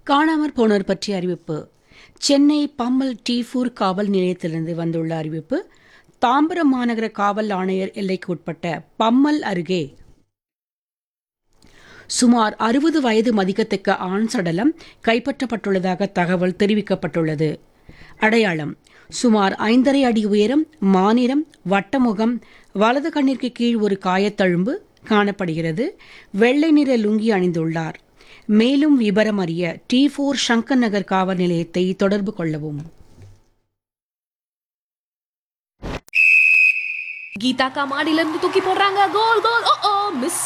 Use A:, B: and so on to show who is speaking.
A: காணாமற் போனோர் பற்றிய அறிவிப்பு சென்னை பம்மல் டீஃபூர் காவல் நிலையத்திலிருந்து வந்துள்ள அறிவிப்பு தாம்பரம் மாநகர காவல் ஆணையர் எல்லைக்கு உட்பட்ட பம்மல் அருகே சுமார் அறுபது வயது மதிக்கத்தக்க ஆண் சடலம் கைப்பற்றப்பட்டுள்ளதாக தகவல் தெரிவிக்கப்பட்டுள்ளது அடையாளம் சுமார் ஐந்தரை அடி உயரம் மாநிறம் வட்டமுகம் வலது கண்ணிற்கு கீழ் ஒரு காயத்தழும்பு காணப்படுகிறது வெள்ளை நிற லுங்கி அணிந்துள்ளார் மேலும் விவரம் அறிய டி ஃபோர் சங்கர் நகர் காவல் நிலையத்தை தொடர்பு கொள்ளவும்
B: கீதா காமாடியில இருந்து தூக்கி போடுறாங்க கோல் கோல் ஓ ஓ மிஸ்